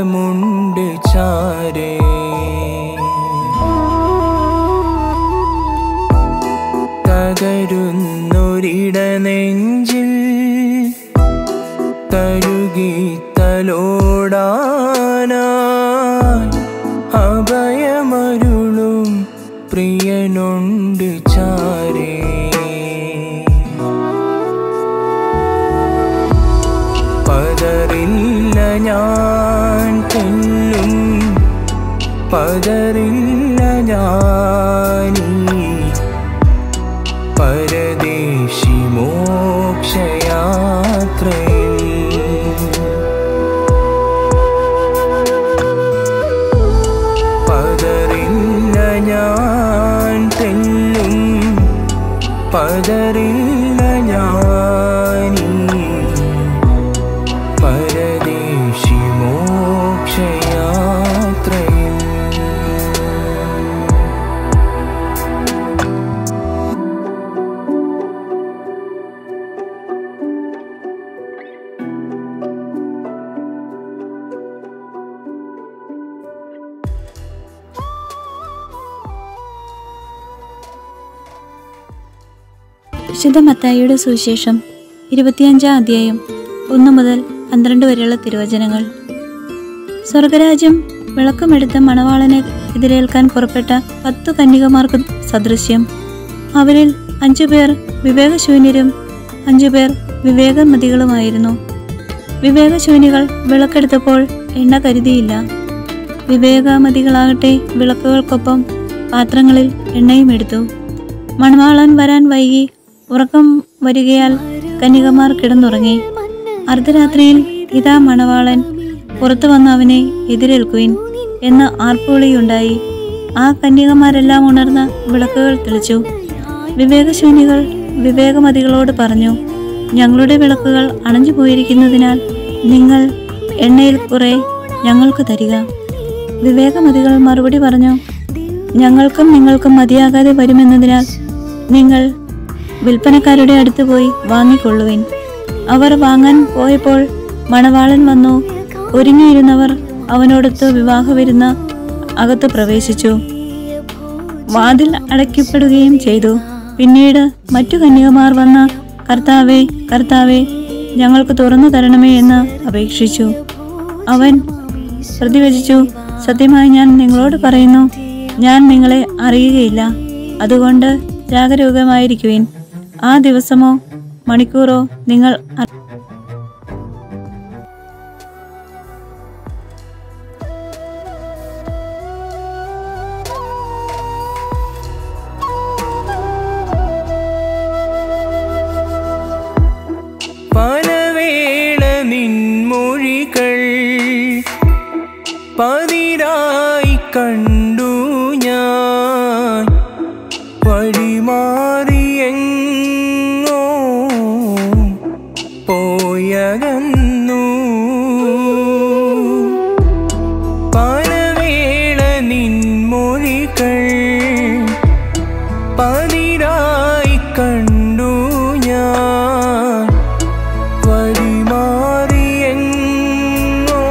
പാലമുണ്ട് ചാരേ തകരുന്നൊരിട നെഞ്ചിൽ തരുകി തലോടാനായി അഭയമരുളും പ്രിയനുണ്ട് ചാരേ പതറില്ല ഞാൻ തെല്ലും പതറില്ല ഞാനീ പരദേശി മോക്ഷയാത്രയിൽ പതറില്ല ഞാൻ തെല്ലും പതറില്ല ഞാനീ പരദേശി മോക്ഷയാത്രയിൽ വിശുദ്ധ മത്തായിയുടെ സുവിശേഷം ഇരുപത്തിയഞ്ചാം അധ്യായം ഒന്ന് മുതൽ പന്ത്രണ്ട് വരെയുള്ള തിരുവചനങ്ങൾ സ്വർഗരാജ്യം വിളക്കമെടുത്ത മണവാളനെ എതിരേൽക്കാൻ പുറപ്പെട്ട പത്തു കന്യകമാർക്ക് സദൃശ്യം അവരിൽ അഞ്ചുപേർ വിവേകശൂന്യരും അഞ്ചുപേർ വിവേകമതികളുമായിരുന്നു വിവേകശൂന്യകൾ വിളക്കെടുത്തപ്പോൾ എണ്ണ കരുതിയില്ല വിവേകമതികളാകട്ടെ വിളക്കുകൾക്കൊപ്പം പാത്രങ്ങളിൽ എണ്ണയും എടുത്തു മണവാളൻ വരാൻ വൈകി ഉറക്കം വരികയാൽ കന്യകമാർ കിടന്നുറങ്ങി അർദ്ധരാത്രിയിൽ ഇതാ മണവാളൻ പുറത്തു വന്ന് അവനെ എതിരേൽക്കുവിൻ എന്ന് ആർപ്പുവിളിയുണ്ടായി ആ കന്യകമാരെല്ലാം ഉണർന്ന വിളക്കുകൾ തെളിച്ചു വിവേകശൂന്യകൾ വിവേകമതികളോട് പറഞ്ഞു ഞങ്ങളുടെ വിളക്കുകൾ അണഞ്ഞു പോയിരിക്കുന്നതിനാൽ നിങ്ങൾ എണ്ണയിൽ കുറെ ഞങ്ങൾക്ക് തരിക വിവേകമതികൾ മറുപടി പറഞ്ഞു ഞങ്ങൾക്കും നിങ്ങൾക്കും മതിയാകാതെ വരുമെന്നതിനാൽ നിങ്ങൾ വിൽപ്പനക്കാരുടെ അടുത്ത് പോയി വാങ്ങിക്കൊള്ളുവിൻ അവർ വാങ്ങാൻ പോയപ്പോൾ മണവാളൻ വന്നു ഒരുങ്ങിയിരുന്നവർ അവനോടൊത്ത് വിവാഹവിരുന്ന അകത്ത് പ്രവേശിച്ചു വാതിൽ അടയ്ക്കപ്പെടുകയും ചെയ്തു പിന്നീട് മറ്റു കന്യകമാർ വന്ന കർത്താവേ കർത്താവേ ഞങ്ങൾക്ക് തുറന്നു തരണമേ എന്ന് അപേക്ഷിച്ചു അവൻ പ്രതിവചിച്ചു സത്യമായി ഞാൻ നിങ്ങളോട് പറയുന്നു ഞാൻ നിങ്ങളെ അറിയുകയില്ല അതുകൊണ്ട് ജാഗരൂകമായിരിക്കുവിൻ ആ ദിവസമോ മണിക്കൂറോ നിങ്ങൾ അ- പലവേള നിൻമൊഴികൾ പതിരായി കണ്ടു ഞാൻ വഴിമാറിയെങ്ങോ പോയകന്നു പലവേള നിൻമൊഴികൾ പതിരായി കണ്ടു ഞാൻ വഴിമാറിയെങ്ങോ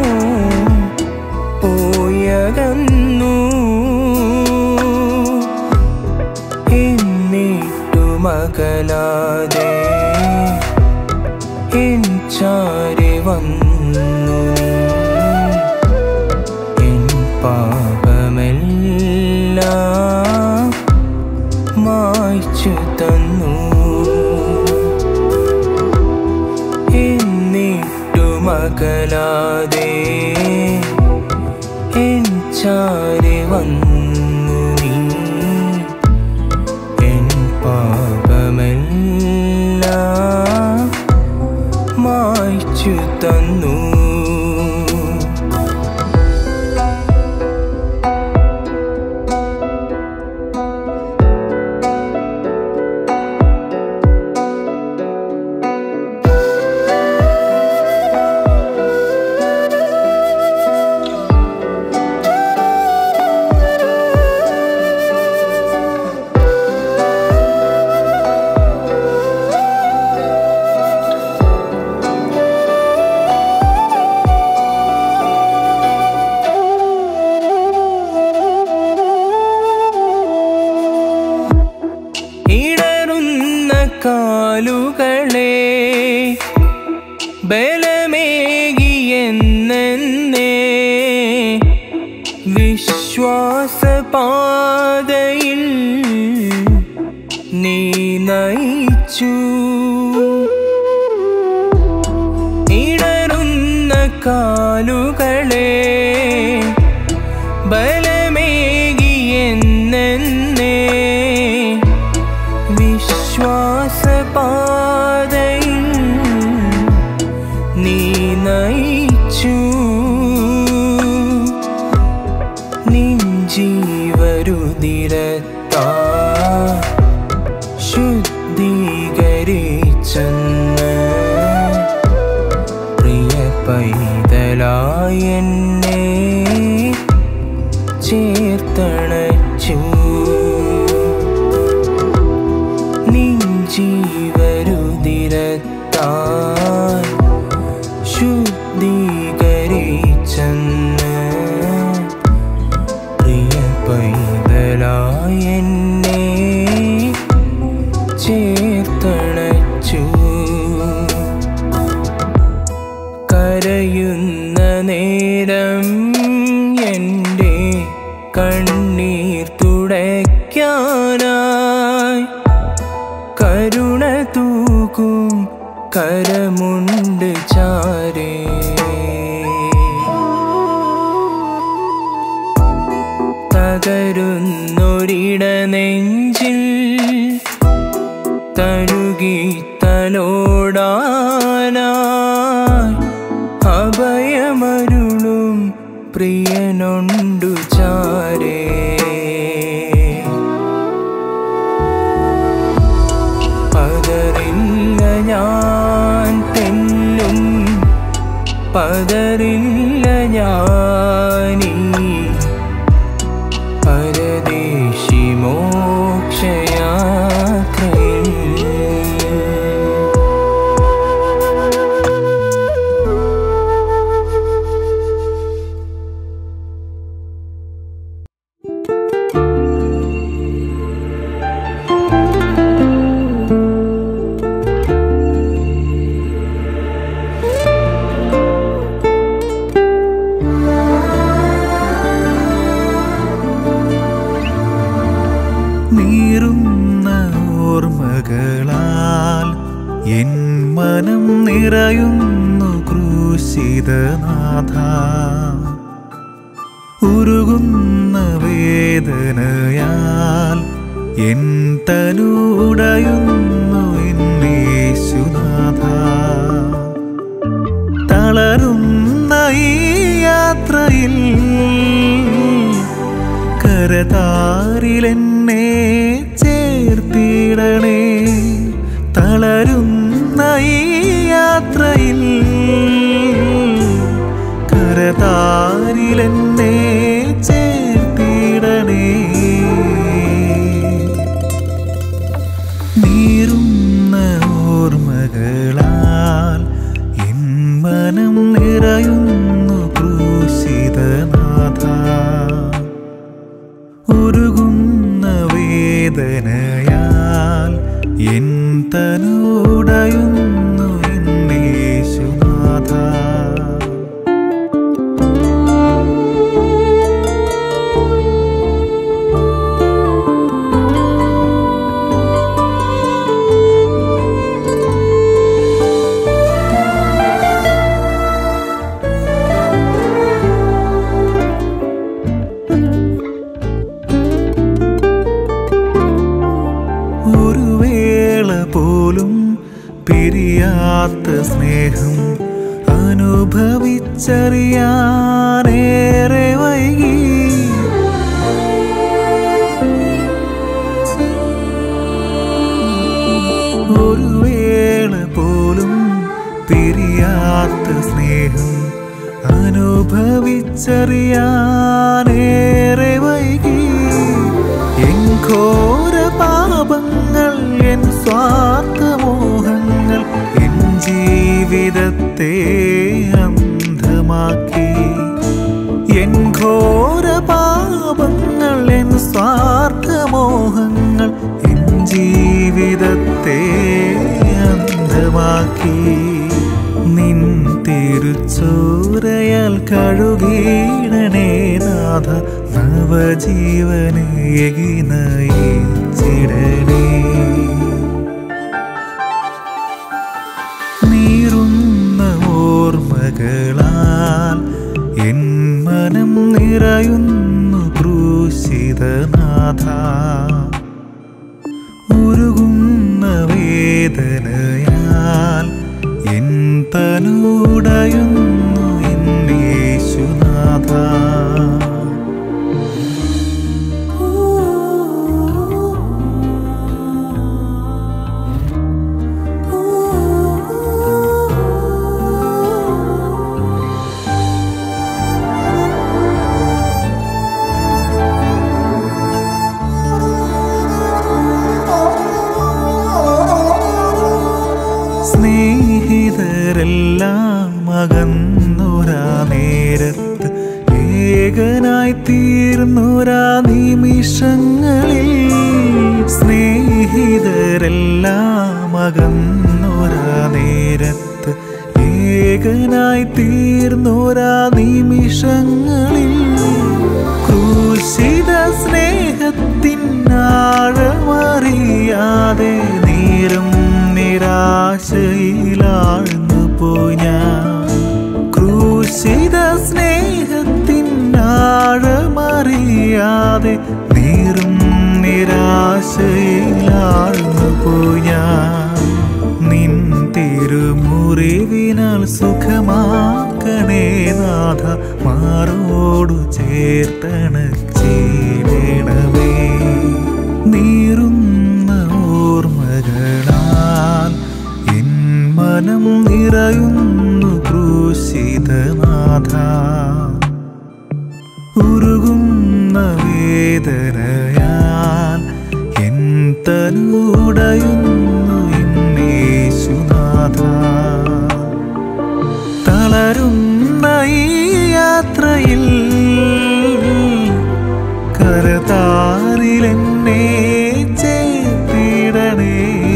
പോയകന്നു എന്നിട്ടു മകലാതെ എൻ ചാരി വന്നു നീ. എൻ പാപമെല്ലാം മായ്ച്ചു തന്നു എന്നിട്ടു മകലാതെ എൻ ചാരി വന്നു നീ എൻ പാപമെല്ലാം മായ്ച്ചു തന്നു ും കാലുകളെ ബലമേകിയെന്നെ വിശ്വാസപാതയിൽ നീ നയിച്ചു ഇടറുന്ന കാലുകളെ ബലമേകിയെന്നെ വിശ്വാസപാതയിൽ നീ നയിച്ചു നിൻ ജീവരുതിരത്താ ശുദ്ധീകരിച്ചെന്ന് പ്രിയ പൈതലായെന്നെ ചേർത്തണച്ചു നിൻ ജീവരുതിരത്താൽ ശുദ്ധീകരിച്ചെന്ന് പ്രിയ പൈതലായെന്നെ ചേർത്തണച്ചു കരയുന്ന നേരം എൻ്റെ കണ്ണീർ തുടയ്ക്കാനായി കരുണ തൂക്കും കരമുണ്ട് ചാരേ തകരുന്നൊരിട നെഞ്ചിൽ തഴുകി തലോടാനായി അഭയമരുളും പ്രിയനൊണ്ടു ചാരേ പതറില്ല ഞാൻ തെല്ലും പതറില്ല ഞാനീ പരദേശി മോക്ഷയാത്രയിൽ നീറുന്ന ഓർമ്മകളാൽ എൻ മനം നിറയുന്നു ക്രൂശിതനാഥ ഉരുകുന്ന വേദനയാൽ എൻ തനുടയുന്നു എന്നേശുനാഥ തളരുന്ന ഈ യാത്രയിൽ കരതാരിലെന്നെ ചേർത്തിടണേ തളരുന്ന ഈ യാത്രയിൽ കരതാരിലെന്നെ ചേർത്തിടണേ നീറുന്ന ഓർമ്മകളാൽ എൻ മനം നിറയുന്നു ക്രൂശിതനാഥ ഉരുകുന്ന വേദനയാൽ എൻ തനുടയുന്നു എന്നേശുനാഥ ഒരു വേള പോലും പിരിയാത്ത സ്നേഹം അനുഭവിച്ചറിയാനേറെ വൈകി ഒരു വേള പോലും പിരിയാത്ത സ്നേഹം അനുഭവിച്ചറിയാനേറെ വൈകി എൻ ഘോര പാപങ്ങൾ എൻ സ്വാർത്ഥമോഹങ്ങൾ എൻ ജീവിതത്തെ അന്ധമാക്കി എൻ ഘോര പാപങ്ങൾ എൻ സ്വാർത്ഥമോഹങ്ങൾ എൻ ജീവിതത്തെ നാഥ നവജീവനേകി നയിച്ചിടണേ നീറുന്ന ഓർമ്മകളാൽ എൻ മനം നിറയുന്നു ക്രൂശിതനാഥ ഉരുകുന്ന വേദനയാൽ എൻ തനുടയുന്നു എൻ യേശുനാഥ സ്നേഹിതരെല്ലാം അകന്നൊരാ നേരത്ത് ഏകനായി തീർന്നൊരാ നിമിഷങ്ങളിൽ സ്നേഹിതരെല്ലാം അകന്നൊരാ നേരത്ത് ഏകനായി തീർന്നൊരാ നിമിഷങ്ങളിൽ ക്രൂശിത സ്നേഹത്തിനാഴമറിയാതെ നീരും നിരാശയിലാഴ്ന്നു പോയി ഞാൻ ക്രൂശിത സ്നേഹത്തിനാഴമറിയാതെ നീരും നിരാശയിലാഴ്ന്നു പോയി ഞാൻ നിൻ തിരുമുറിവിനാൽ സുഖമാക്കണേ നാഥ മാറോടു ചേർത്തണ ചേരണമേ നീറുന്ന ഓർമ്മകളാൽ എൻ മനം നിറയുന്നു ക്രൂശിതനാഥ ഉരുകുന്ന വേദനയാൽ എൻ തനുടയുന്നു എന്നേശുനാഥ തളരുന്ന ഈ യാത്രയിൽ കരതാറിലെന്നെ ചേർത്തിടണേ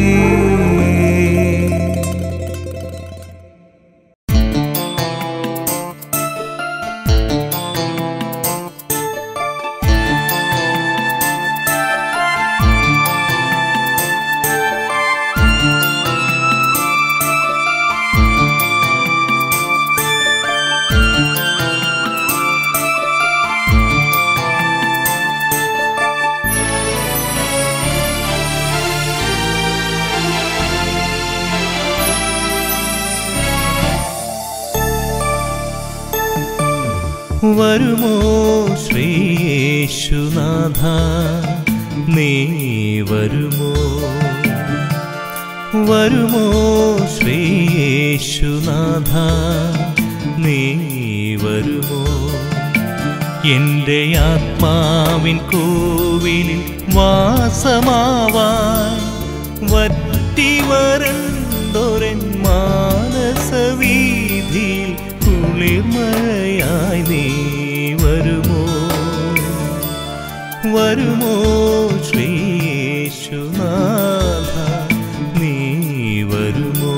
വരുമോ ശ്രീയേശുനാഥ നീ വരുമോ വരുമോ ശ്രീയേശുനാഥ നീ വരുമോ എൻ്റെ ആത്മാവിൻ കോവിലിൽ വാസമാവാൻ വറ്റി വരണ്ടൊരൻ മാനസവീതിയിൽ കുളിർമഴയായി നീ വരുമോ വരുമോ ശ്രീയേശുനാഥ നീ വരുമോ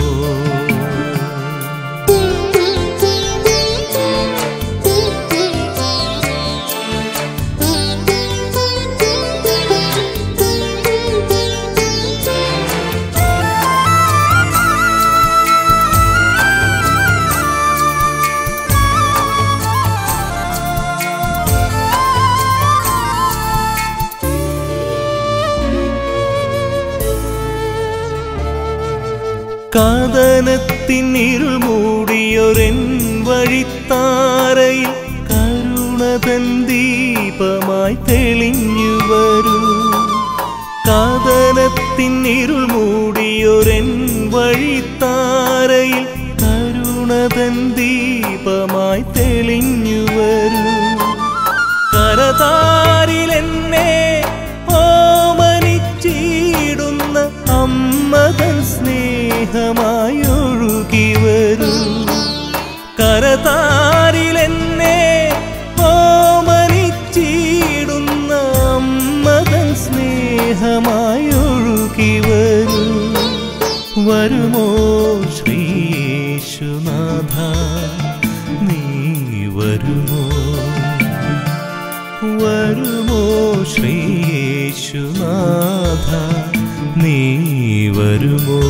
കാതനത്തിൻ ഇരുൾ മൂടിയൊരെൻ വഴിത്താരയിൽ കരുണതൻ ദീപമായി തെളിഞ്ഞു വരൂ കാതനത്തിൻ ഇരുൾ മൂടിയൊരെൻ വഴിത്താരയിൽ കരുണതൻ ദീപമായി തെളിഞ്ഞു വരൂ കരതാരിലെന്നെ ഓമനിച്ചിടുന്ന അമ്മതൻ സ്നേഹമായി ഒഴുകി വരൂ കരതാരിലെന്നെ ഓമനിച്ചിടുന്ന അമ്മതൻ സ്നേഹമായി ഒഴുകി വരൂ വരുമോ ശ്രീയേശുനാഥ നീ വരുമോ യേശുനാഥ നീ വരുമോ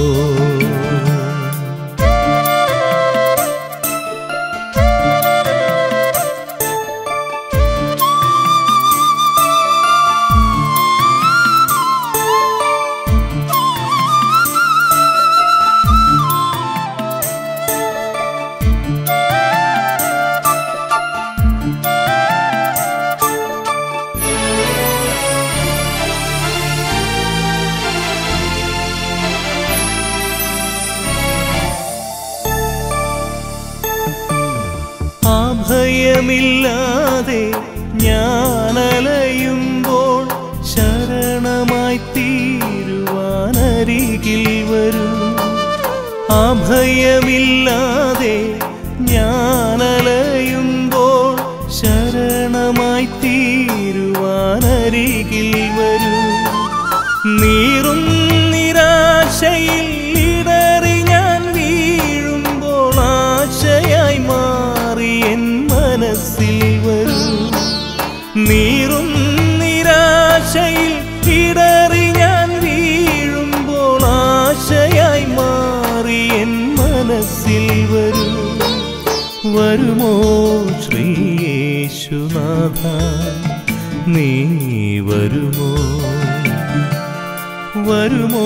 അഭയമില്ലാതെ ഞാനലയുമ്പോൾ ശരണമായി തീരുവാനരികിൽ വരൂ അഭയമില്ലാതെ ഞാനലയുമ്പോൾ ശരണമായി തീരുവാനരികിൽ വരൂ നീറും നിരാശയിൽ ഇടറി ഞാൻ വീഴുമ്പോൾ ആശയായി മാറി എൻ മനസ്സിൽ വരൂ നീറും നിരാശയിൽ ഇടറി ഞാൻ വീഴുമ്പോൾ ആശയായി മാറി എൻ മനസ്സിൽ വരൂ വരുമോ ശ്രീയേശുനാഥ നീ വരുമോ വരുമോ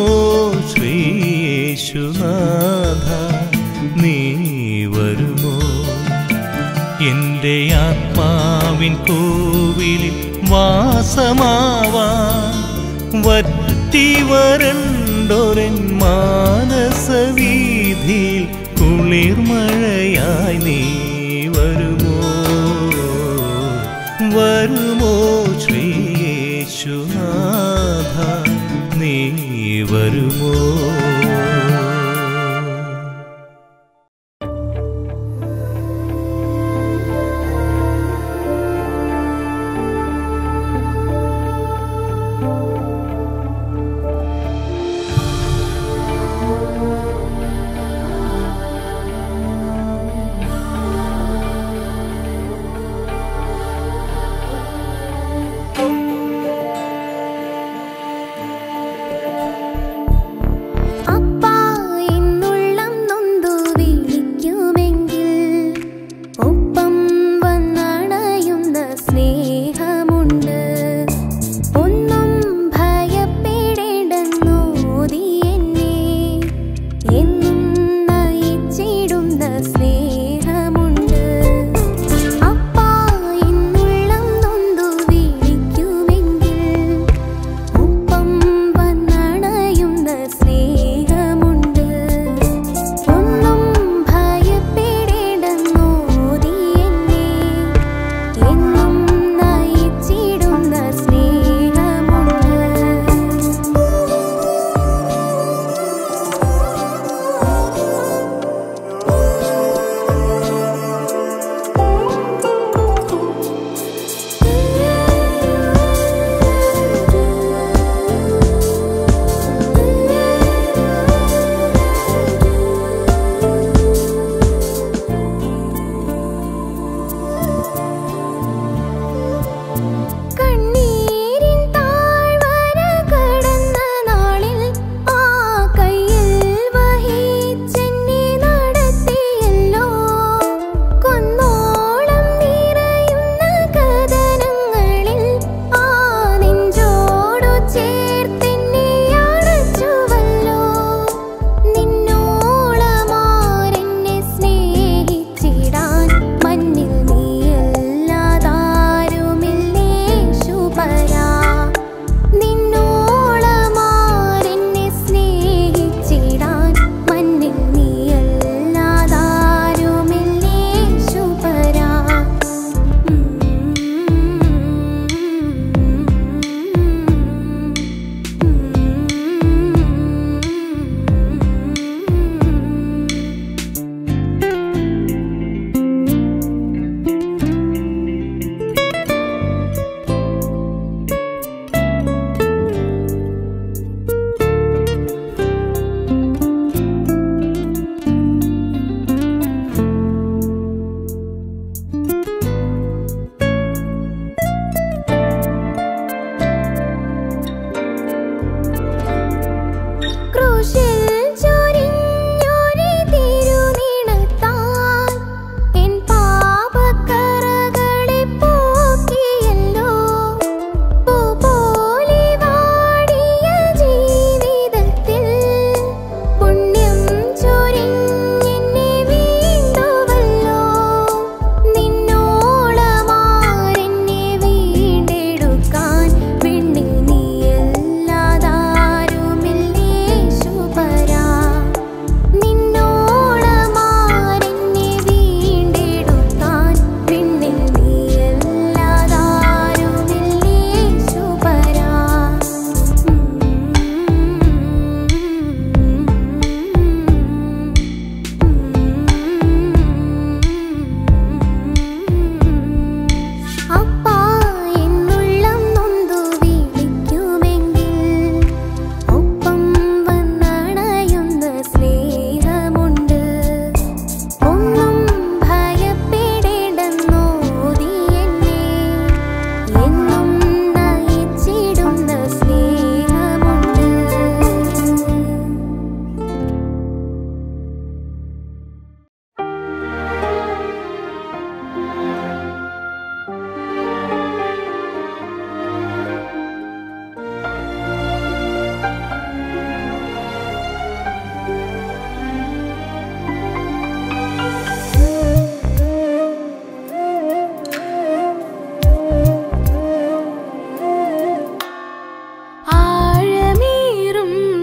ശ്രീയേശുനാഥ നീ വരുമോ എൻ്റെ ആത്മാവിൻ കോവിലിൽ വാസമാവാൻ വറ്റി വരണ്ടൊരൻ മാനസവീതിയിൽ കുളിർമഴയായി നീ വരുമോ വരുമോ ശ്രീയേശുനാഥ നീ വരുമോ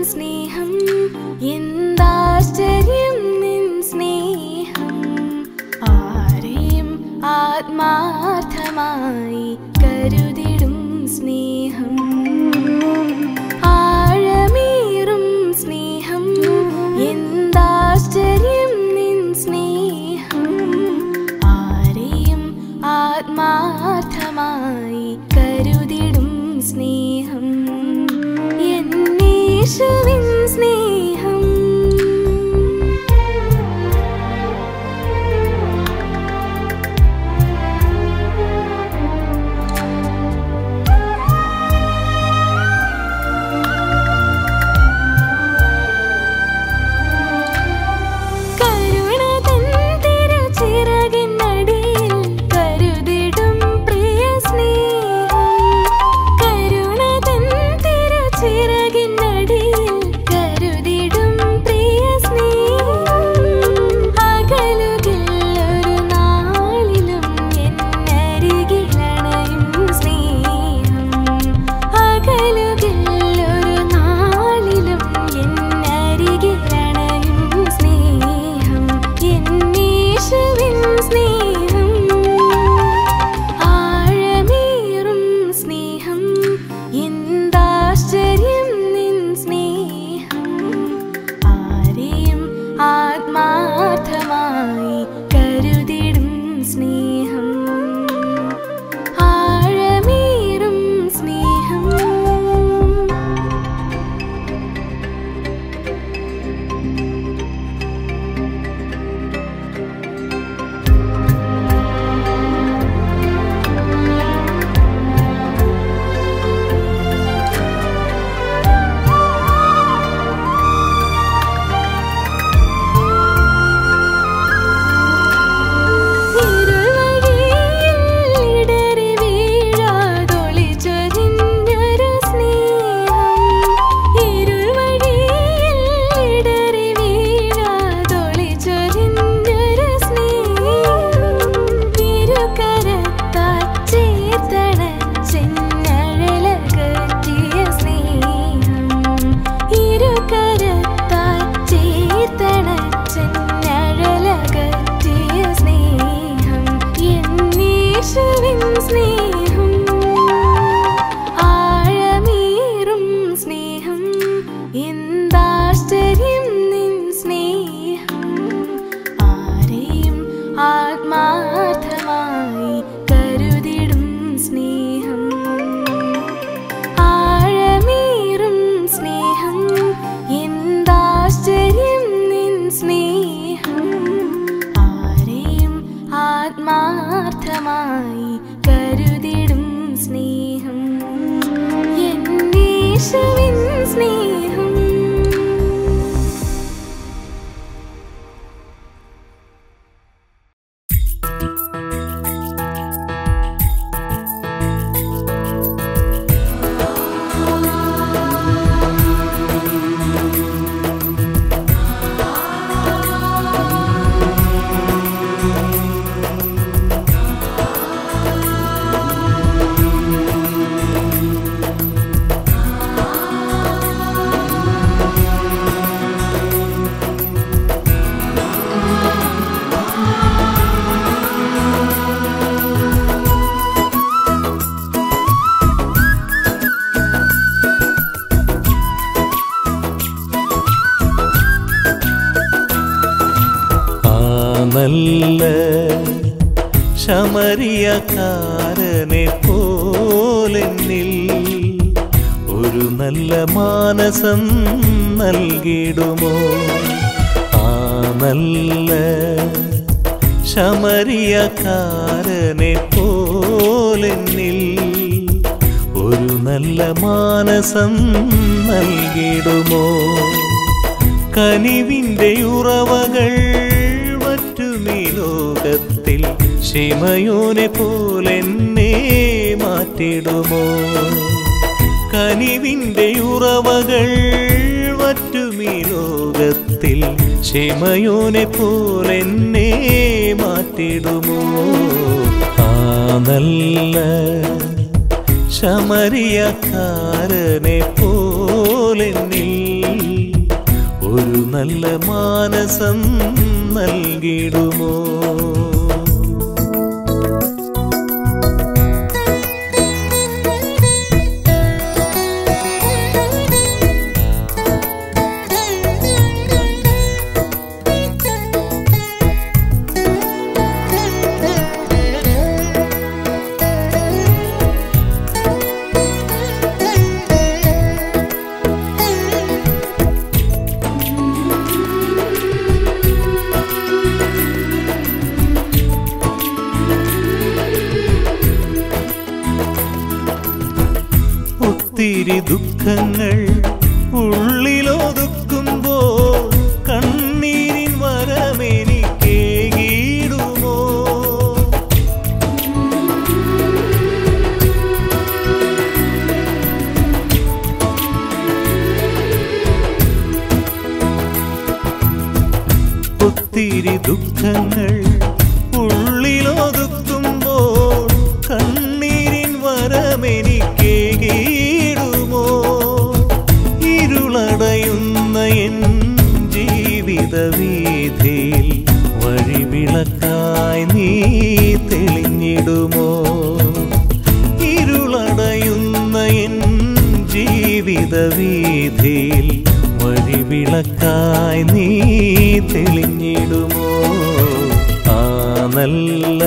സ്നേഹം എന്താശ്ചര്യം നിൻ സ്നേഹം ആരെയും ആത്മാർത്ഥമായി കരുതിടും സ്നേഹം ആഴമേറും സ്നേഹം എന്താശ്ചര്യം നിൻ സ്നേഹം ആരെയും ആത്മാർത്ഥമായി കരുതിടും സ്നേഹം എന്നേശുവിൻ സ്നേഹം കരുണ തൻ തിരുച്ചിറകിനടിയിൽ കരുതിടും പ്രിയ സ്നേഹം കരുണ തൻ തിരുച്ചിറകിനടിയിൽ കരുതിടും പ്രിയ സ്നേഹം അകലുകില്ലൊരു നാളിലും എന്നരികിലണയും സ്നേഹം അകലുകില്ലൊരു നാളിലും എന്നരികിലണയും സ്നേഹം എന്നീശുവിൻ സ്നേഹം ആഴമേറും സ്നേഹം എന്താശ്ചര്യം നിൻ സ്നേഹം ആരെയും ആത്മാർത്ഥമായി കരുതിടും സ്നേഹം ആഴമേറും സ്നേഹം ഇരുൾ വഴിയിൽ ഇടറി വീഴാതൊളിച്ചൊരിഞ്ഞൊരു സ്നേഹം ഇരുൾ വഴിയിൽ ഇടറി വീഴാതൊളിച്ചൊരിഞ്ഞൊരു സ്നേഹം ഇരുകരത്താൽ ചേർത്തണച്ചെന്നഴലകറ്റിയ സ്നേഹം ഇരുകരത്താൽ ചേർത്തണച്ചെന്നഴലകറ്റിയ സ്നേഹം എന്നീശുവിൻ സ്നേഹം ആഴമേറും സ്നേഹം എന്താശ്ചര്യം നിൻ സ്നേഹം ആരെയും ആത്മാർത്ഥമായി കരുതിടും സ്നേഹം ആഴമേറും സ്നേഹം എന്താശ്ചര്യം നിൻ സ്നേഹം ആരെയും ആത്മാർത്ഥമായി കരുതിടും സ്നേഹം എന്നീശുവിൻ സ്നേഹം ആ നല്ല ശമരിയക്കാരനെ പോലെന്നിൽ ഒരു നല്ല മാനസം നൽകിടുമോ ആ നല്ല ശമരിയക്കാരനെ പോലെന്നിൽ ഒരു നല്ല മാനസം നൽകിടുമോ കനിവിൻ്റെ ഉറവകൾ മറ്റുമീ ലോകത്തിൽ ശിമയോനെ പോലെന്നെ മാറ്റിടുമോ കനിവിൻ്റെ ഉറവകൾ മറ്റുമീ ലോകത്തിൽ ശിമയോനെ പോലെന്നെ മാറ്റിടുമോ ആ നല്ല ശമരിയക്കാരനെ പോലെന്നിൽ നല്ല മാനസം നൽകിടുമോ ഒത്തിരി ദുഃഖങ്ങൾ ഉള്ളിലൊതുക്കുമ്പോൾ കണ്ണീരിൻ വരമെനിക്കേകിടുമോ ഒത്തിരി ദുഃഖങ്ങൾ ഉള്ളിലൊതുക്കുമ്പോൾ കണ്ണീരിൻ വരമെനിക്കേകിടുമോ ഇരുളടയുന്ന എൻ ജീവിത വീഥിയിൽ വഴിവിളക്കായി നീ തെളിഞ്ഞിടുമോ ഇരുളടയുന്ന എൻ ജീവിത വീഥിയിൽ വഴിവിളക്കായി നീ തെളിഞ്ഞിടുമോ ആ നല്ല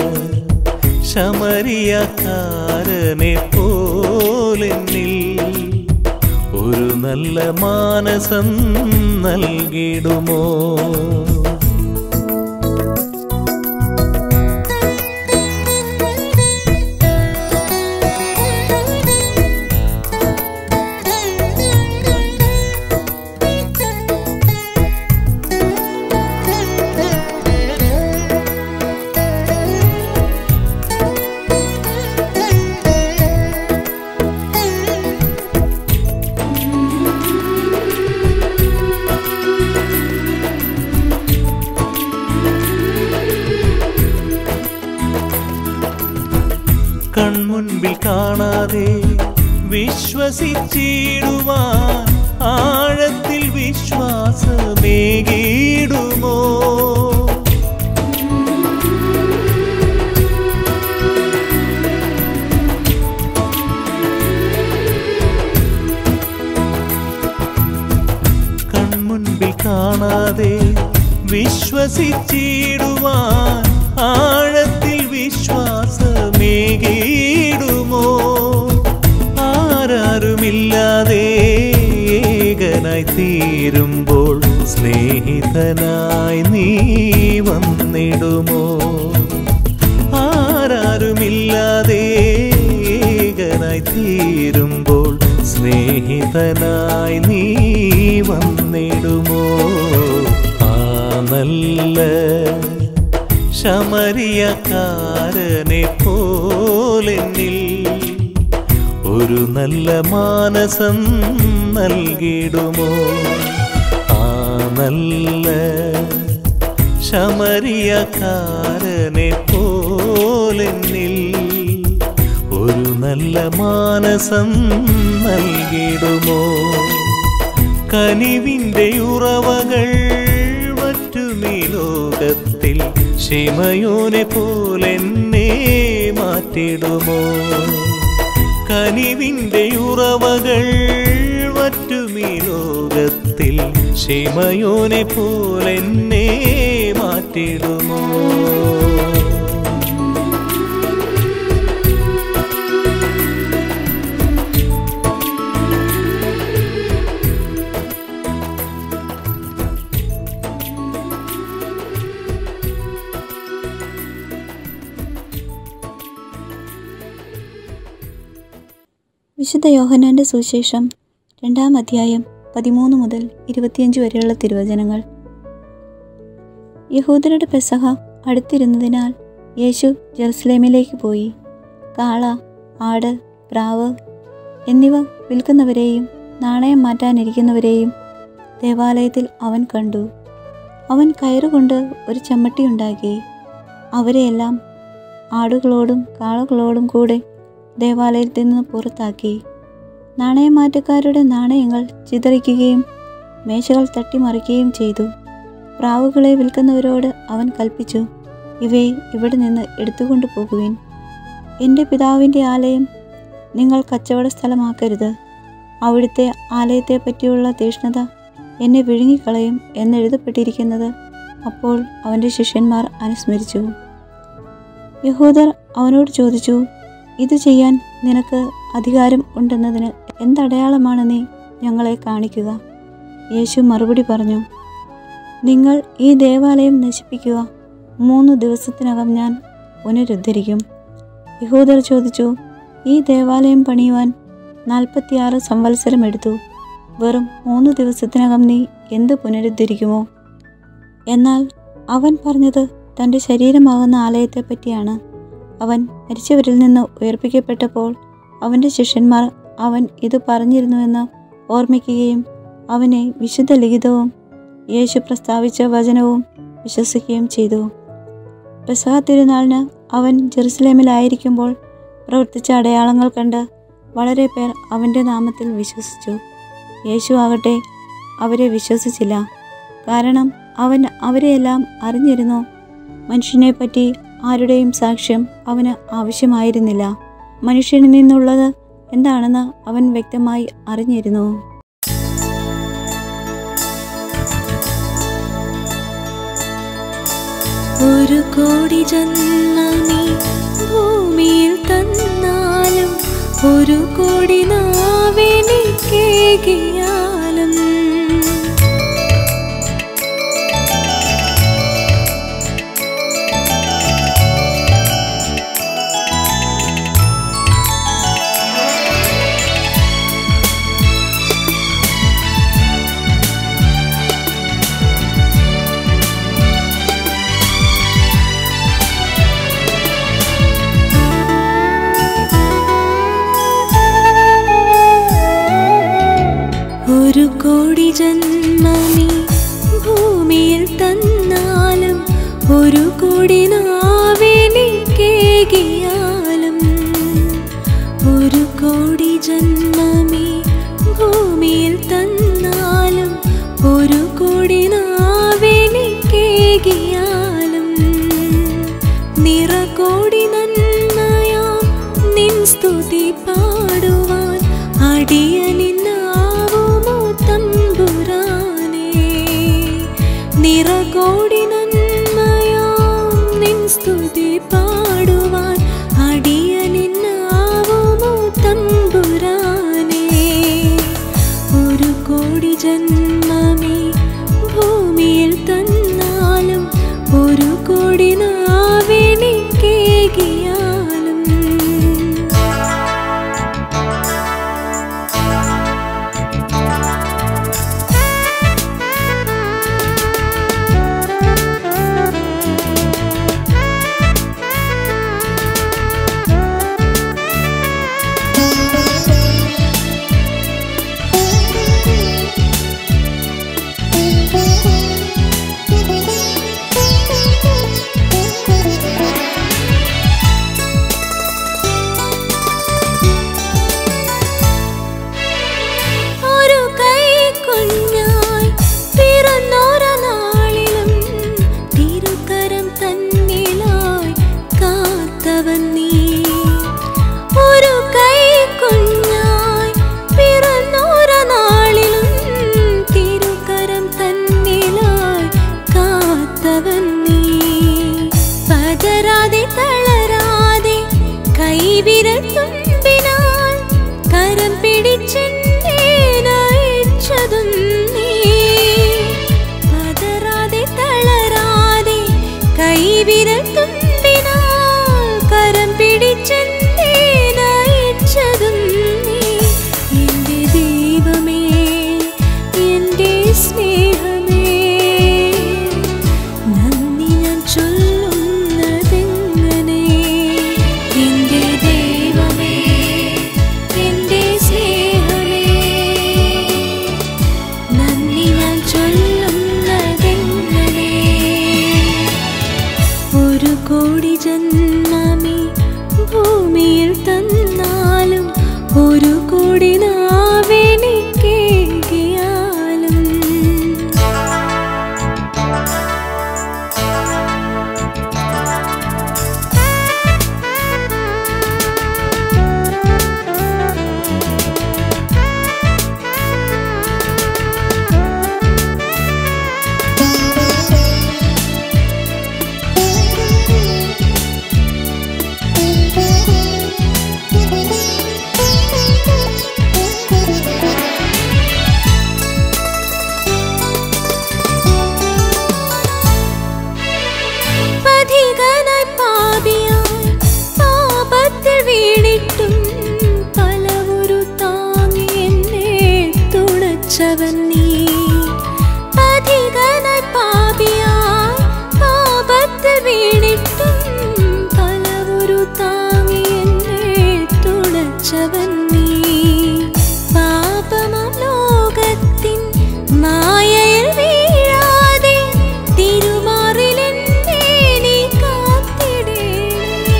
ശമരിയക്കാരനെ പോലെന്നിൽ ഒരു നല്ല മാനസം നൽകിടുമോ കൺമുൻപിൽ കാണാതെ വിശ്വസിച്ചിടുവാൻ ആഴത്തിൽ വിശ്വാസമേകിടുമോ കൺമുൻപിൽ കാണാതെ വിശ്വസിച്ചിടുവാൻ ആഴത്തിൽ വിശ്വാസമേകിടുമോ ആരാരുമില്ലാതെ ഏകനായി തീരുമ്പോൾ സ്നേഹിതനായി നീ വന്നിടുമോ ആരാരുമില്ലാതെ ഏകനായി തീരുമ്പോൾ സ്നേഹിതനായി നീ വന്നിടുമോ ആ നല്ല ശമരിയക്കാരനെ പോലെന്നിൽ ഒരു നല്ല മാനസം നൽകിടുമോ ആ നല്ല ശമരിയക്കാരനെ പോലെന്നിൽ ഒരു നല്ല മാനസം നൽകിടുമോ കനിവിൻ്റെ ഉറവകൾ മറ്റുമീ ലോകത്തിൽ ശിമയോനെ പോലെന്നെ മാറ്റിടുമോ കനിവിൻ്റെ ഉറവകൾ മറ്റുമീ ലോകത്തിൽ ശിമയോനെ പോലെന്നെ മാറ്റിടുമോ വിശുദ്ധ യോഹനാന്റെ സുവിശേഷം രണ്ടാം അധ്യായം പതിമൂന്ന് മുതൽ ഇരുപത്തിയഞ്ച് വരെയുള്ള തിരുവചനങ്ങൾ യഹൂദരുടെ പെസഹ അടുത്തിരുന്നതിനാൽ യേശു ജെറുസലേമിലേക്ക് പോയി കാള ആട് പ്രാവ് എന്നിവ വിൽക്കുന്നവരെയും നാണയം മാറ്റാനിരിക്കുന്നവരെയും ദേവാലയത്തിൽ അവൻ കണ്ടു അവൻ കയറുകൊണ്ട് ഒരു ചമ്മട്ടി ഉണ്ടാക്കി അവരെയെല്ലാം ആടുകളോടും കാളകളോടും കൂടെ ദേവാലയത്തിൽ നിന്ന് പുറത്താക്കി നാണയമാറ്റക്കാരുടെ നാണയങ്ങൾ ചിതറിക്കുകയും മേശകൾ തട്ടിമറിക്കുകയും ചെയ്തു പ്രാവുകളെ വിൽക്കുന്നവരോട് അവൻ കൽപ്പിച്ചു ഇവയെ ഇവിടെ നിന്ന് എടുത്തുകൊണ്ടു പോകുവിൻ എൻ്റെ പിതാവിൻ്റെ ആലയം നിങ്ങൾ കച്ചവട സ്ഥലമാക്കരുത് അവിടുത്തെ ആലയത്തെ പറ്റിയുള്ള തീഷ്ണത എന്നെ വിഴുങ്ങിക്കളയും എന്നെഴുതപ്പെട്ടിരിക്കുന്നത് അപ്പോൾ അവൻ്റെ ശിഷ്യന്മാർ അനുസ്മരിച്ചു യഹൂദർ അവനോട് ചോദിച്ചു ഇത് ചെയ്യാൻ നിനക്ക് അധികാരം ഉണ്ടെന്നതിന് എന്തടയാളമാണ് നീ ഞങ്ങളെ കാണിക്കുക യേശു മറുപടി പറഞ്ഞു നിങ്ങൾ ഈ ദേവാലയം നശിപ്പിക്കുക മൂന്ന് ദിവസത്തിനകം ഞാൻ പുനരുദ്ധരിക്കും യഹൂദർ ചോദിച്ചു ഈ ദേവാലയം പണിയുവാൻ നാൽപ്പത്തിയാറ് സംവത്സരം എടുത്തു വെറും മൂന്ന് ദിവസത്തിനകം നീ എന്ത് പുനരുദ്ധരിക്കുമോ എന്നാൽ അവൻ പറഞ്ഞത് തൻ്റെ ശരീരമാകുന്ന ആലയത്തെ പറ്റിയാണ് അവൻ മരിച്ചവരിൽ നിന്ന് ഉയർപ്പിക്കപ്പെട്ടപ്പോൾ അവൻ്റെ ശിഷ്യന്മാർ അവൻ ഇത് പറഞ്ഞിരുന്നുവെന്ന് ഓർമ്മിക്കുകയും അവനെ വിശുദ്ധ ലിഖിതവും യേശു പ്രസ്താവിച്ച വചനവും വിശ്വസിക്കുകയും ചെയ്തു പെസഹ തിരുനാളിന് അവൻ ജെറുസലേമിലായിരിക്കുമ്പോൾ പ്രവർത്തിച്ച അടയാളങ്ങൾ കണ്ട് വളരെ പേർ അവൻ്റെ നാമത്തിൽ വിശ്വസിച്ചു യേശു ആകട്ടെ അവരെ വിശ്വസിച്ചില്ല കാരണം അവൻ അവരെയെല്ലാം അറിഞ്ഞിരുന്നു മനുഷ്യനെപ്പറ്റി ആരുടെയും സാക്ഷ്യം അവന് ആവശ്യമായിരുന്നില്ല മനുഷ്യനിൽ നിന്നുള്ളത് എന്താണെന്ന് അവൻ വ്യക്തമായി അറിഞ്ഞിരുന്നു ഒരു കോടി ജന്മമീ ഭൂമിയിൽ തന്നാലും ഒരു കോടി നാവെനിക്കേകിയാലും ഒരു കോടി ജന്മമീ ഭൂമിയിൽ തന്നാലും ഒരു കോടി നാവെനിക്കേകിയാലും ഒരു കോടി ജന്മമീ ഭൂമിയിൽ തന്നാലും ഒരു കോടി നാവെനിക്കേകിയാലും നിറകോടി നന്മയാം നിൻ സ്തുതി പാടുവാൻ അടിയനിന്നാവുമോ തമ്പുരാനേ നിറകോടി നന്മയാം നിൻ സ്തുതി പാടുവാൻ അടിയനിന്നാവുമോ തമ്പുരാനേ ഒരു കോടി ജന്മമേ ഭൂമിയിൽ തന്നാലും ഒരു കോടി നാവെനിക്കേകിയാലും തുണച്ചവൻ നീ അധികനായി പാപിയായി പാപത്തിൽ വീണിട്ടും പലവൊരു താങ്ങി എന്നെ തുണച്ചവൻ നീ പാപമാം ലോകത്തിൻ മായയിൽ വീഴാതെ തിരുമാറിലെന്നെ നീ കാത്തിടേണേ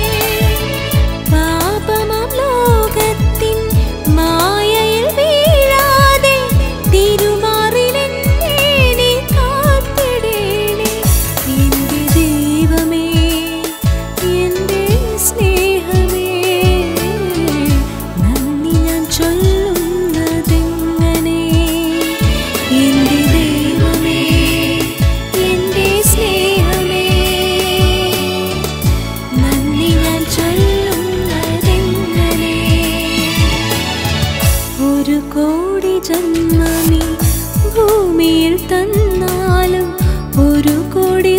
പാപമാം ലോകത്തിൻ മായയിൽ വീഴാതെ തിരുമാറിലെന്നെ നീ കാത്തിടേണേ എൻ്റെ ദൈവമേ എൻ്റെ സ്നേഹമേ നന്ദി ഞാൻ ചൊല്ലുന്നതെങ്ങനെ എൻ്റെ ദൈവമേ എൻ്റെ സ്നേഹമേ നന്ദി ഞാൻ ചൊല്ലുന്നതെങ്ങനെ ഒരു കോടി ജന്മമീ ഭൂമിയിൽ തന്നാലും ഒരു കോടി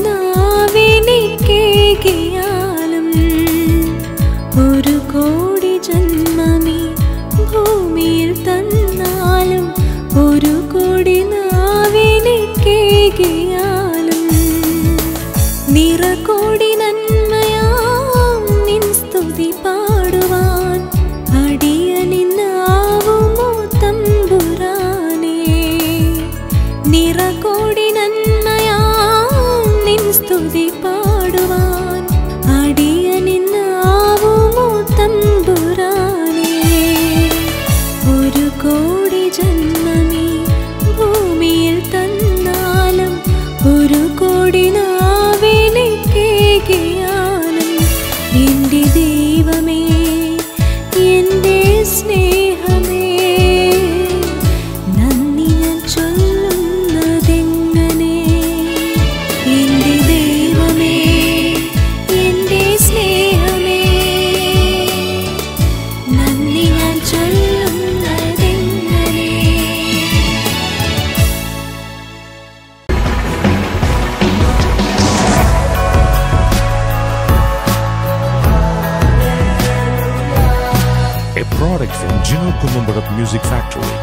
നാവിനിക്കേകിയാലും ഒരു കോടി ജന്മമീ ഭൂമിയിൽ തന്നാലും ഒരു കോടി നാവിനിക്കേകിയാലും നിറകോടി നന്മയാം നിൻ സ്തുതി പാടുവാൻ അടിയനിന്നാവുമോ തമ്പുരാനേ നിറകോടി നന്മയാം നിൻ സ്തുതി പാടുവാൻ അടിയനിന്നാവുമോ തമ്പുരാനേ ഒരു കോടി ജന്മമീ ഭൂമിയിൽ തന്നാലും ഒരു കോടി നാവിനിക്കേകിയാലും എൻ്റെ ദൈവമേ എൻ്റെ സ്നേഹമേ നന്ദി ഞാൻ ചൊല്ലുന്നതെങ്ങനെ എൻ്റെ ദൈവമേ എൻ്റെ സ്നേഹമേ നന്ദി ഞാൻ ചൊല്ലുന്നതെങ്ങനെ a product from Gino Columbarat Music Factory.